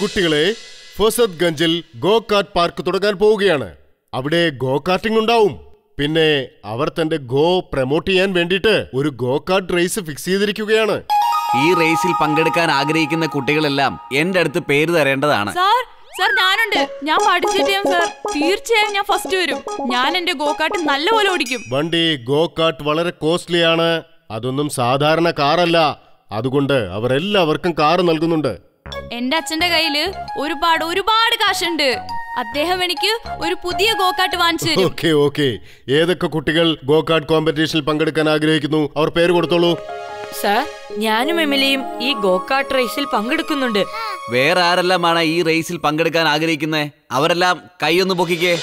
കുട്ടികളെ ഫസദ് ഗഞ്ചിൽ ഗോ കാർട്ട് പാർക്ക് തുടങ്ങാൻ പോവുകയാണ് അവിടെ ഗോ കാർട്ടിംഗ് ഉണ്ടാവും പിന്നെ അവർ തന്റെ ഗോ പ്രൊമോട്ട് ചെയ്യാൻ വേണ്ടിയിട്ട് ഒരു ഗോ കാർട്ട് റേസ് ഫിക്സ് ചെയ്തിരിക്കുകയാണ് ഈ റേസിൽ പങ്കെടുക്കാൻ ആഗ്രഹിക്കുന്ന കുട്ടികളെല്ലാം എന്റെ അടുത്ത് പേര് തരേണ്ടതാണ് സാർ സാർ ഞാനുണ്ട് ഞാൻ പാർട്ടിസിപ്പേറ്റ് ചെയ്യാം സാർ തീർച്ചയായും ഞാൻ ഫസ്റ്റ് വരും ഞാൻ എന്റെ ഗോകാട്ട് നല്ലപോലെ ഓടിക്കും വണ്ടി ഗോ കാർട്ട് വളരെ കോസ്റ്റ്ലി ആണ് അതൊന്നും സാധാരണ കാറല്ല അതുകൊണ്ട് അവർ എല്ലാവർക്കും കാറ് നൽകുന്നുണ്ട് എന്റെ അച്ഛന്റെ കയ്യില് ഒരുപാട് ഒരുപാട് കാശുണ്ട് അദ്ദേഹം എനിക്ക് ഒരു പുതിയ ഗോകാട്ട് വാങ്ങിച്ചു തരും ഓക്കെ ഓക്കെ ഏതൊക്കെ കുട്ടികൾ ഗോ കാർട്ട് കോമ്പറ്റീഷനിൽ പങ്കെടുക്കാൻ ആഗ്രഹിക്കുന്നു അവർ പേര് കൊടുത്തോളൂ സാർ ഞാനും എമിലിയും ഈ ഗോകാർട്ട് റേസിൽ പങ്കെടുക്കുന്നുണ്ട് വേറെ ആരെല്ലാമാണ് ഈ റേസിൽ പങ്കെടുക്കാൻ ആഗ്രഹിക്കുന്നത് അവരെല്ലാം കൈയൊന്ന് പൊക്കിക്കേ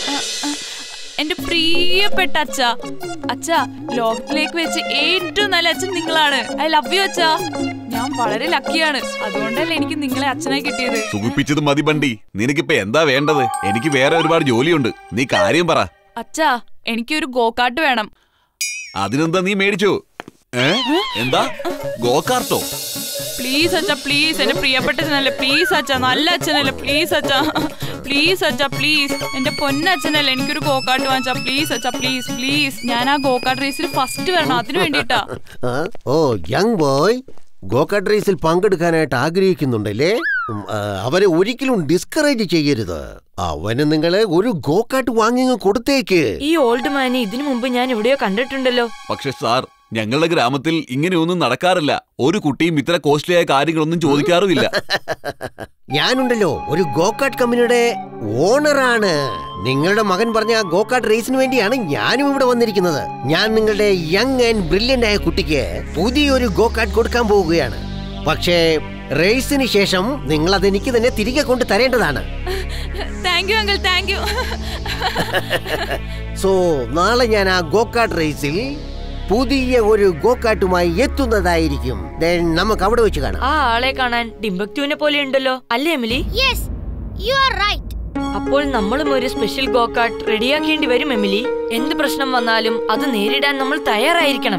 എന്റെ പ്രിയപ്പെട്ട അച്ഛ അച്ഛ ലോകത്തിലേക്ക് വെച്ച് ഏറ്റവും നല്ല അച്ഛൻ നിങ്ങളാണ് ഐ ലവ് യു അച്ഛ ഞാൻ വളരെ ലക്കിയാണ് അതുകൊണ്ടല്ലേ എനിക്ക് നിങ്ങളെ അച്ഛനായി കിട്ടിയത് സുഖിപ്പിച്ചത് മതി ബണ്ടി നിനക്കിപ്പോ എന്താ വേണ്ടത് എനിക്ക് വേറെ ഒരുപാട് ജോലിയുണ്ട് നീ കാര്യം പറ അച്ഛ എനിക്കൊരു ഗോകാട്ട് വേണം അതിനെന്താ നീ മേടിച്ചു ഏ എന്താ ഗോകാർട്ടോ പ്ലീസ് അച്ഛ പ്ലീസ് എന്റെ പ്രിയപ്പെട്ട അച്ഛനല്ലേ പ്ലീസ് അച്ഛ നല്ല അച്ഛനല്ലേ പ്ലീസ് അച്ഛ പ്ലീസ് അച്ഛ പ്ലീസ് എന്റെ പൊന്നച്ഛനല്ലേ എനിക്കൊരു ഗോകാട്ട് വാങ്ങിച്ചാ പ്ലീസ് അച്ഛ പ്ലീസ് പ്ലീസ് ഞാൻ ആ ഗോകാട്ട് റേസിൽ ഫസ്റ്റ് വരണം അതിന് വേണ്ടിട്ടാ ആ, ഓ യങ് ബോയ് ഗോകാട്ട് റേസിൽ പങ്കെടുക്കാനായിട്ട് ആഗ്രഹിക്കുന്നുണ്ടല്ലേ ഉം, ആ, അവരെ ഒരിക്കലും ഡിസ്കറേജ് ചെയ്യരുത് അവന് നിങ്ങള് ഒരു ഗോകാട്ട് വാങ്ങി കൊടുത്തേക്ക് ഈ ഓൾഡ് മാനെ ഇതിനു മുമ്പ് ഞാൻ എവിടെയോ കണ്ടിട്ടുണ്ടല്ലോ പക്ഷെ സാർ ഞങ്ങളുടെ ഗ്രാമത്തിൽ ഇങ്ങനെയൊന്നും നടക്കാറില്ല ഒരു കുട്ടിയും ഇത്ര കോസ്റ്റ്ലി ആയ കാര്യങ്ങളൊന്നും ചോദിക്കാറുമില്ല ഞാനുണ്ടല്ലോ ഒരു ഗോകാട്ട് കമ്പനിയുടെ ഓണറാണ് നിങ്ങളുടെ മകൻ പറഞ്ഞ ആ ഗോകാട്ട് റേസിന് വേണ്ടിയാണ് ഞാനും ഇവിടെ വന്നിരിക്കുന്നത് ഞാൻ നിങ്ങളുടെ യങ് ആൻഡ് ബ്രില്യന്റ് ആയ കുട്ടിക്ക് പുതിയൊരു ഗോകാട്ട് കൊടുക്കാൻ പോവുകയാണ് പക്ഷേ റേസിന് ശേഷം നിങ്ങൾ അതെനിക്ക് തന്നെ തിരികെ കൊണ്ട് തരേണ്ടതാണ് thank you uncle thank you so നാളെ ഞാൻ ആ ഗോകാട്ട് റേസിൽ പുതിയ ഒരു ഗോകാട്ടുമായി എത്തുന്നതായിരിക്കും Then നമുക്ക് അവിടെ വെച്ച് കാണാം ആ ആളെ കാണാൻ ഡിംബക്റ്റുവിനെ പോലെ ഉണ്ടല്ലോ അല്ലേ Emily Yes, you are right. അപ്പോൾ നമ്മളും ഒരു സ്പെഷ്യൽ ഗോകാർട്ട് റെഡിയാക്കേണ്ടി വരും എമിലി എന്ത് പ്രശ്നം വന്നാലും അത് നേരിടാൻ നമ്മൾ തയ്യാറായിരിക്കണം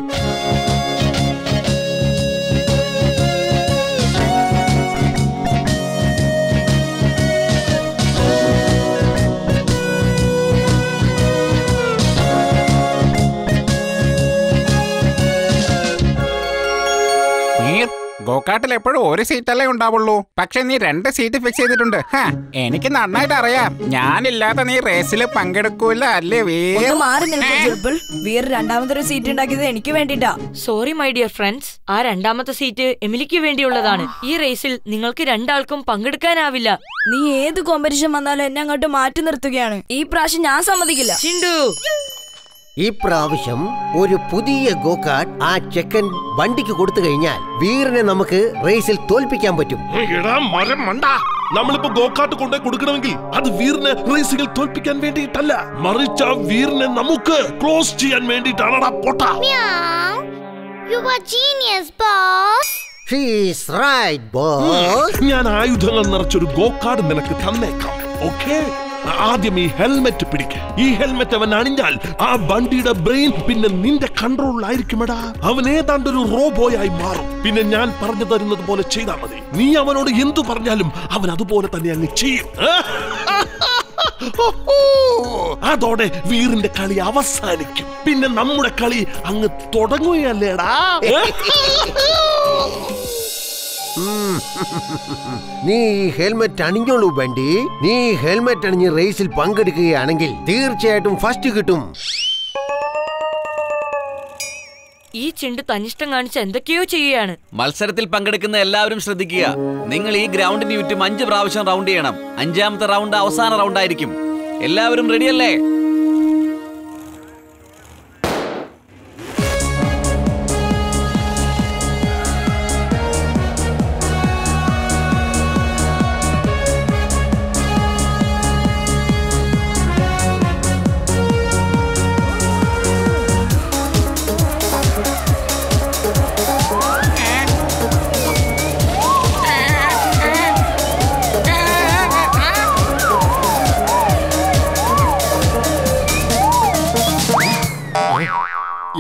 നീർ ഗോകാട്ടിൽ എപ്പോഴും ഒരു സീറ്റല്ലേ ഉണ്ടാവുള്ളൂ പക്ഷെ നീ രണ്ട് സീറ്റ് ഫിക്സ് ചെയ്തിട്ടുണ്ട് ഹാ, എനിക്ക് നന്നായിട്ട് അറിയാം ഞാനില്ലാതെ നീ റേസിൽ പങ്കെടുക്കൂല അല്ലേ വീർ ഒന്ന് മാറി നിൽക്കൂ ജിർബിൾ വീർ രണ്ടാമതൊരു സീറ്റ് ഉണ്ടാക്കിയത് എനിക്ക് വേണ്ടിട്ടാ സോറി മൈ ഡിയർ ഫ്രണ്ട്സ് ആ രണ്ടാമത്തെ സീറ്റ് എമിലിക്ക് വേണ്ടിയുള്ളതാണ് ഈ റേസിൽ നിങ്ങൾക്ക് രണ്ടാൾക്കും പങ്കെടുക്കാനാവില്ല നീ ഏത് കോമ്പറ്റീഷൻ വന്നാലും എന്നെ അങ്ങോട്ട് മാറ്റി നിർത്തുകയാണ് ഈ പ്രാവശ്യം ഞാൻ സമ്മതിക്കില്ല ചിണ്ടു ഈ പ്രാവശ്യം ഒരു പുതിയ ഗോകാട്ട് ആ ചെക്കൻ വണ്ടിക്ക് കൊടുത്തു കഴിഞ്ഞാൽ വീറിനെ നമുക്ക് റേസിൽ തോൽപ്പിക്കാൻ പറ്റും എടാ മരം മണ്ട നമ്മളിപ്പോ ഗോക്കാട്ട് കൊണ്ടേ കൊടുക്കണമെങ്കിൽ അത് വീറിനെ റേസിൽ തോൽപ്പിക്കാൻ വേണ്ടിയിട്ടല്ല മറിച്ച് ആ വീറിനെ നമുക്ക് ക്ലോസ് ചെയ്യാൻ വേണ്ടിയിട്ടാണടാ പൊട്ട Meow. You are genius, boss. She's right, boss. ഞാൻ ആയുധങ്ങൾ നിറച്ചൊരു ഗോക്കാട് നിനക്ക് തന്നേക്കാം ഓക്കേ ആദ്യം ഈ ഹെൽമെറ്റ് പിടിക്ക ഈ ഹെൽമെറ്റ് അവൻ അണിഞ്ഞാൽ ആ വണ്ടിയുടെ ബ്രെയിൻ പിന്നെ നിന്റെ കൺട്രോളിലായിരിക്കുമെടാ അവൻ ഏതാണ്ട് ഒരു റോബോയായി മാറും പിന്നെ ഞാൻ പറഞ്ഞു തരുന്നത് പോലെ ചെയ്താൽ മതി നീ അവനോട് എന്തു പറഞ്ഞാലും അവൻ അതുപോലെ തന്നെ അങ്ങ് ചെയ്യും അതോടെ വീറിന്റെ കളി അവസാനിക്കും പിന്നെ നമ്മുടെ കളി അങ്ങ് തുടങ്ങുകയല്ലേടാ നീ ഹെൽമെറ്റ് അണിഞ്ഞോളൂ ബണ്ടി നീ ഹെൽമെറ്റ് അണിഞ്ഞ് റേസിൽ പങ്കെടുക്കുകയാണെങ്കിൽ തീർച്ചയായിട്ടും ഫസ്റ്റ് കിട്ടും ഈ ചിണ്ട് തനിഷ്ടം കാണിച്ച് എന്തൊക്കെയോ ചെയ്യുകയാണ് മത്സരത്തിൽ പങ്കെടുക്കുന്ന എല്ലാവരും ശ്രദ്ധിക്കുക നിങ്ങൾ ഈ ഗ്രൗണ്ടിന് ചുറ്റും അഞ്ച് പ്രാവശ്യം റൗണ്ട് ചെയ്യണം അഞ്ചാമത്തെ റൗണ്ട് അവസാന റൗണ്ട് ആയിരിക്കും എല്ലാവരും റെഡിയല്ലേ ആ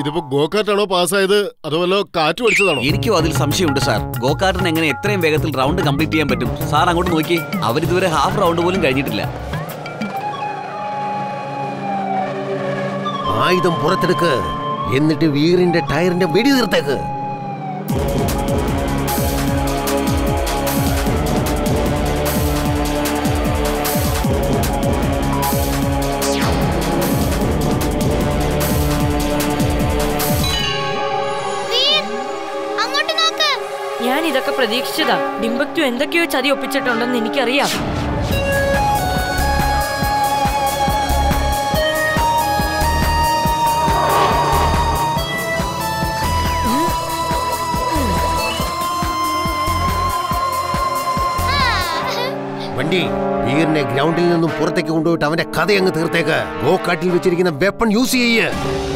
ഇതിപ്പോ ഗോകാർട്ടാണോ പാസ്സായത് അതോ വല്ലോ കാറ്റ് പഠിച്ചതാണോ എനിക്കും അതിൽ സംശയമുണ്ട് സാർ ഗോകാർട്ടിന് എങ്ങനെ എത്രയും വേഗത്തിൽ റൗണ്ട് കംപ്ലീറ്റ് ചെയ്യാൻ പറ്റും സാർ അങ്ങോട്ട് നോക്കി അവരിതുവരെ ഹാഫ് റൗണ്ട് പോലും കഴിഞ്ഞിട്ടില്ല ആയുധം പുറത്തെടുക്ക് എന്നിട്ട് വീറിന്റെ ടയറിന്റെ വെടി തീർത്തേക്ക് വീർ അങ്ങോട്ട് നോക്ക് ഞാൻ ഇതൊക്കെ പ്രതീക്ഷിച്ചതാ ഡിംബക്റ്റു എന്തൊക്കെയോ ചതി ഒപ്പിച്ചിട്ടുണ്ടെന്ന് എനിക്കറിയാം വണ്ടി വീറിനെ ഗ്രൗണ്ടിൽ നിന്നും പുറത്തേക്ക് കൊണ്ടുപോയിട്ട് അവന്റെ കഥ അങ്ങ് തീർത്തേക്ക് ഗോക്കാട്ടിൽ വെച്ചിരിക്കുന്ന വെപ്പൺ യൂസ് ചെയ്യ്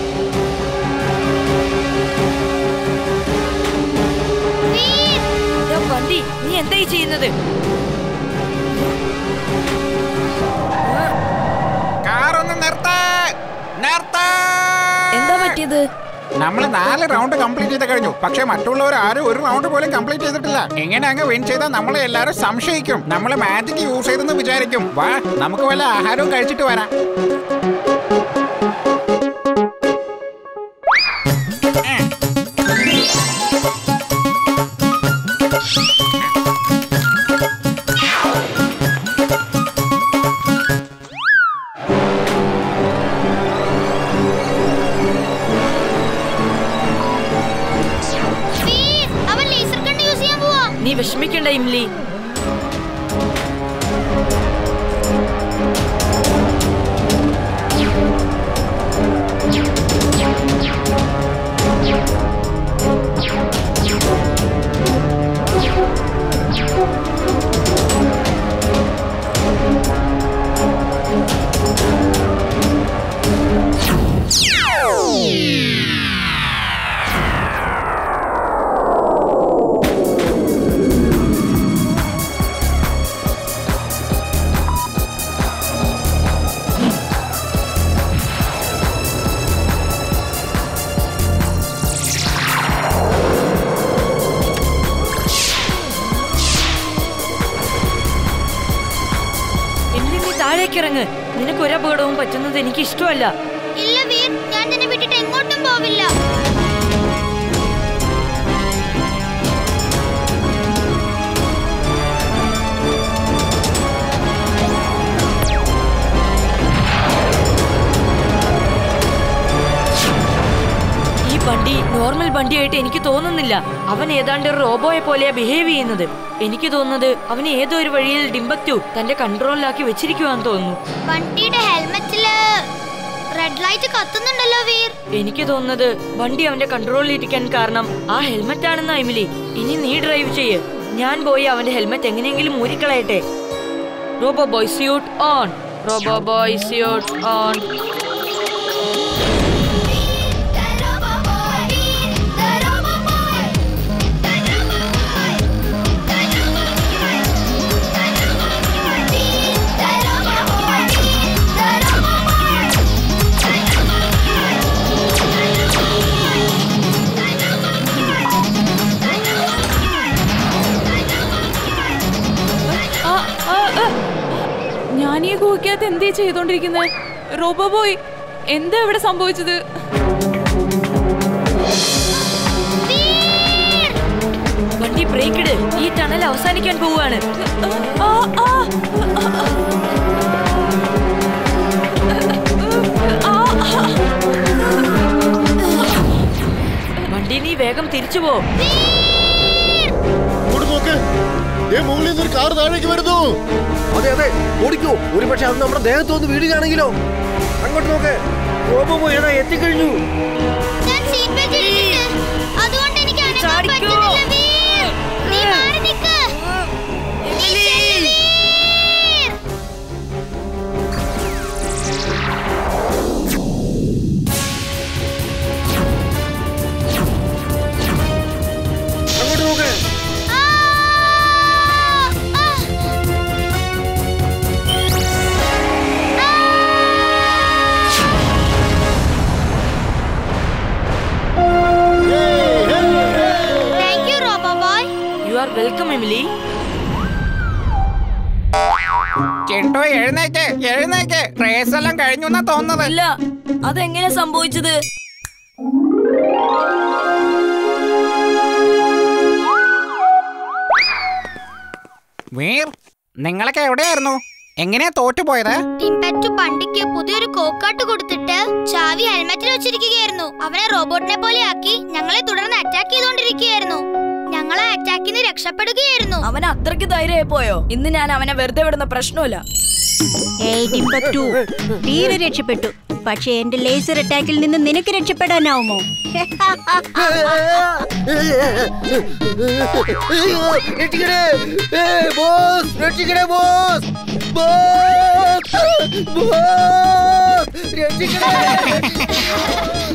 വീർ ദാ വണ്ടി നീ എന്തായി ചെയ്യുന്നത് കാറൊന്ന് നിർത്ത് നിർത്ത് എന്താ പറ്റിയത് നമ്മൾ നാല് റൗണ്ട് കംപ്ലീറ്റ് ചെയ്ത് കഴിഞ്ഞു പക്ഷെ മറ്റുള്ളവർ ആരും ഒരു റൗണ്ട് പോലും കംപ്ലീറ്റ് ചെയ്തിട്ടില്ല എങ്ങനെ അങ്ങ് വിൻ ചെയ്താൽ നമ്മളെ എല്ലാവരും സംശയിക്കും നമ്മൾ മാജിക് യൂസ് ചെയ്തെന്ന് വിചാരിക്കും വാ നമുക്ക് വല്ല ആഹാരവും കഴിച്ചിട്ട് വരാം വീർ അവൻ ലേസർ കണ്ണ് യൂസ് ചെയ്യാൻ പോവാ നീ വിഷമിക്കണ്ട ഇംലി ഇംലി നീ താഴേക്ക് ഇറങ്ങ് നിനക്ക് ഒരു അപകടവും പറ്റുന്നത് എനിക്ക് ഇഷ്ടമല്ല ഇല്ല വീർ ഞാൻ നിന്നെ വിട്ടിട്ട് എങ്ങോട്ടും പോവില്ല ഈ വണ്ടി നോർമൽ വണ്ടിയായിട്ട് എനിക്ക് തോന്നുന്നില്ല അവൻ ഏതാണ്ട് ഒരു റോബോയെ പോലെയാ ബിഹേവ് ചെയ്യുന്നത് എനിക്ക് തോന്നുന്നത് അവന് ഏതോ ഒരു വഴിയിൽ ഡിംബക്റ്റു തന്റെ കൺട്രോളിലാക്കി വെച്ചിരിക്കുവാന്ന് തോന്നുന്നു വണ്ടിയുടെ ഹെൽമെറ്റില് റെഡ് ലൈറ്റ് കത്തുന്നുണ്ടല്ലോ വീർ എനിക്ക് തോന്നുന്നത് വണ്ടി അവന്റെ കൺട്രോളിൽ ഇരിക്കാൻ കാരണം ആ ഹെൽമെറ്റ് ആണെന്നാ എമിലി ഇനി നീ ഡ്രൈവ് ചെയ്യ് ഞാൻ പോയി അവന്റെ ഹെൽമെറ്റ് എങ്ങനെയെങ്കിലും ഊരിക്കളയട്ടെ robo boy suit on robo boy suit on ആ, ആ, ആ. ഞാൻ ഈ ഗുഹയ്ക്കകത്ത് എന്തേ ചെയ്തോണ്ടിരിക്കുന്നത് റോബോ ബോയ് എന്താ ഇവിടെ സംഭവിച്ചത് വണ്ടി ബ്രേക്ക് ഇട് ഈ ടണൽ അവസാനിക്കാൻ പോവുകയാണ് ആ, ആ, ആ, ആ. വണ്ടി നീ വേഗം തിരിച്ചു പോ ഇങ്ങോട്ട് നോക്ക് ഏ മുകളിൽ നിന്ന് ഒരു കാർ താഴേക്ക് വരുന്നു അതെ അതെ ഓടിക്കോ ഒരു പക്ഷെ അത് നമ്മുടെ ദേഹത്ത് വന്ന് വീഴുകയാണെങ്കിലോ അങ്ങോട്ട് നോക്ക് റോബോ പോയി ഏതാ എത്തിക്കഴിഞ്ഞു ഞാൻ സീറ്റ് ബെൽറ്റ് ഇട്ടിട്ടുണ്ട് അതുകൊണ്ട് എനിക്ക് അനങ്ങാൻ ചാടിക്കോ. പറ്റുന്നില്ല വീർ നീ മാറി നിക്ക് നീ ചെല്ല് വീർ അങ്ങോട്ട് നോക്ക് ആ ആ എമിലി ചിണ്ടു എഴുന്നേക്ക് എഴുന്നേക്ക് റേസ് എല്ലാം കഴിഞ്ഞു എന്നാ തോന്നുന്നത് ഇല്ല അതെങ്ങനെ സംഭവിച്ചത് വീർ നിങ്ങളൊക്കെ എവിടെയായിരുന്നു എങ്ങനെയാ തോറ്റുപോയത് ടിംപറ്റു പണ്ടിക്ക് പുതിയൊരു കോക്കാട്ട് കൊടുത്തിട്ട് ചാവി ഹെൽമെറ്റിൽ വെച്ചിരിക്കുകയായിരുന്നു അവനെ റോബോട്ടിനെ പോലെ ആക്കി ഞങ്ങളെ തുടർന്ന് അറ്റാക്ക് ചെയ്തുകൊണ്ടിരിക്കുകയായിരുന്നു ഞങ്ങളെ അറ്റാക്കിൽ നിന്ന് രക്ഷപ്പെടുകയായിരുന്നു അവൻ അത്രയ്ക്ക് ധൈര്യമായി പോയോ ഇന്ന് ഞാൻ അവനെ വെറുതെ വിടുന്ന പ്രശ്നമില്ല ഏയ് ടിംപറ്റു തീരെ രക്ഷപ്പെട്ടു പക്ഷെ എന്റെ ലേസർ അറ്റാക്കിൽ നിന്ന് നിനക്ക് രക്ഷപ്പെടാനാവുമോ അയ്യോ, രക്ഷിക്കണേ ഏ, ബോസ് രക്ഷിക്കണേ ബോസ് ബോസ് ബോസ് രക്ഷിക്കണേ